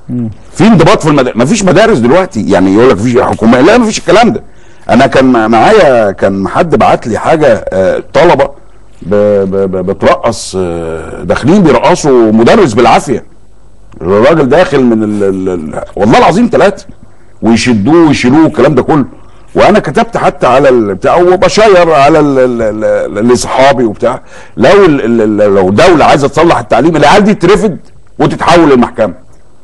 في انضباط في المدارس مفيش مدارس دلوقتي يعني يقول لك مفيش حكومه لا مفيش الكلام ده انا كان معايا كان حد بعت لي حاجه آه، طلبه ب- ب- ب- بترقص آه، داخلين بيرقصوا مدرس بالعافيه الراجل داخل من ال ال ال والله العظيم ثلاثه ويشدوه ويشيلوه الكلام ده كله وانا كتبت حتى على البتاع وبشير على ال- ال- ال- لاصحابي وبتاع لو ال- ال- ال- لو دوله عايزه تصلح التعليم العيال دي ترفد وتتحول للمحكمه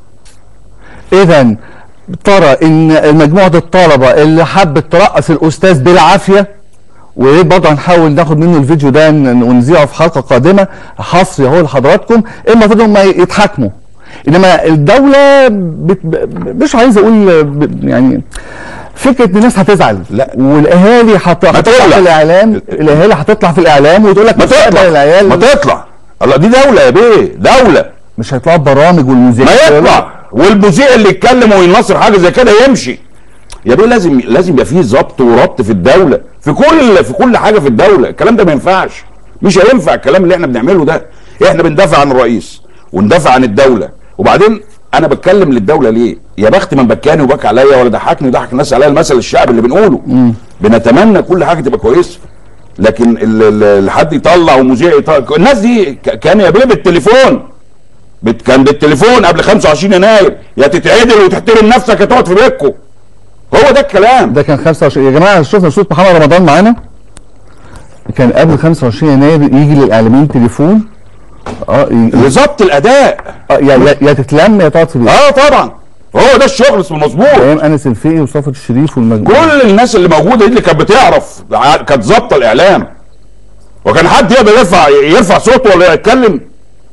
اذا ترى ان مجموعه الطلبه اللي حبت ترقص الاستاذ بالعافيه وبرضه هنحاول ناخد منه الفيديو ده ن- ونذيعه في حلقه قادمه حصري اهو لحضراتكم المفروض هم يتحاكموا انما الدوله بت... ب- مش عايز اقول ب... يعني فكره ان الناس هتزعل لا. والاهالي هت- هتطلع تقلق. في الاعلام الاهالي هتطلع في الاعلام وتقول لك ما مستقبل تطلع العيال ما تطلع الله دي دوله يا بيه دوله مش هيطلعوا برامج والمذيع ما يطلع والمذيع اللي يتكلم وينصر حاجه زي كده يمشي يا بيه لازم لازم يبقى فيه ضبط وربط في الدوله في كل في كل حاجه في الدوله الكلام ده ما ينفعش مش هينفع الكلام اللي احنا بنعمله ده احنا بندافع عن الرئيس وندافع عن الدوله وبعدين انا بتكلم للدوله ليه يا بخت من بكاني وبكى عليا ولا ضحكني وضحك الناس عليا المثل الشعبي اللي بنقوله بنتمنى كل حاجه تبقى كويسه لكن ال- ال- ال- حد يطلع ومذيع يطلع الناس دي ك- كان يا بيه بالتليفون بت- كان بالتليفون قبل 25 يناير يا تتعدل وتحترم نفسك يا تقعد في بيتكم هو ده الكلام ده كان 25 يا جماعه شفنا صوت محمد رمضان معانا كان قبل 25 يناير يجي للاعلاميين تليفون اه ي- لظبط الاداء آه، يا يا- يا تتلم يا تقعد في البيت اه طبعا هو ده الشغل اسمه مظبوط ايام انس الفقي وصفت الشريف والمجموعه كل الناس اللي موجوده دي اللي كانت بتعرف ع- كانت ظابطه الاعلام وكان حد يقدر يرفع يرفع صوته ولا يتكلم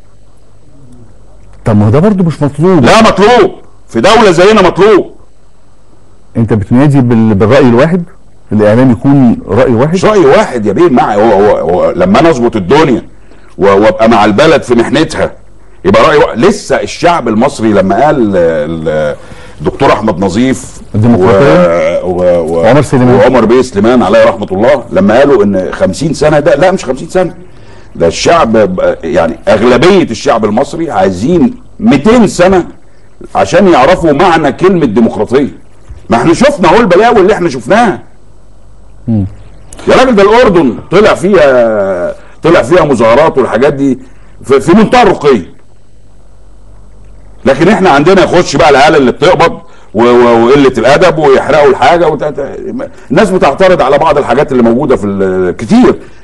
طب ما هو ده برضه مش مطلوب لا مطلوب في دوله زينا مطلوب انت بتنادي بال- بالراي الواحد الاعلام يكون راي واحد مش راي واحد يا بيه مع هو, هو, هو لما انا اظبط الدنيا و- وابقى مع البلد في محنتها يبقى راي واحد لسه الشعب المصري لما قال ال- الدكتور احمد نظيف الديمقراطية. و... و... و... وعمر سليمان. وعمر بيه سليمان عليه رحمه الله لما قالوا ان 50 سنه ده لا مش 50 سنه ده الشعب ب- يعني اغلبيه الشعب المصري عايزين 200 سنه عشان يعرفوا معنى كلمه ديمقراطيه ما احنا شفنا اهو البلاوي اللي احنا شفناها يا راجل ده الاردن طلع فيها طلع فيها مظاهرات والحاجات دي في, في منتهى الرقي لكن احنا عندنا يخش بقى العيال اللي بتقبض و- و- وقله الادب ويحرقوا الحاجه وت... الناس بتعترض على بعض الحاجات اللي موجوده في ال- كتير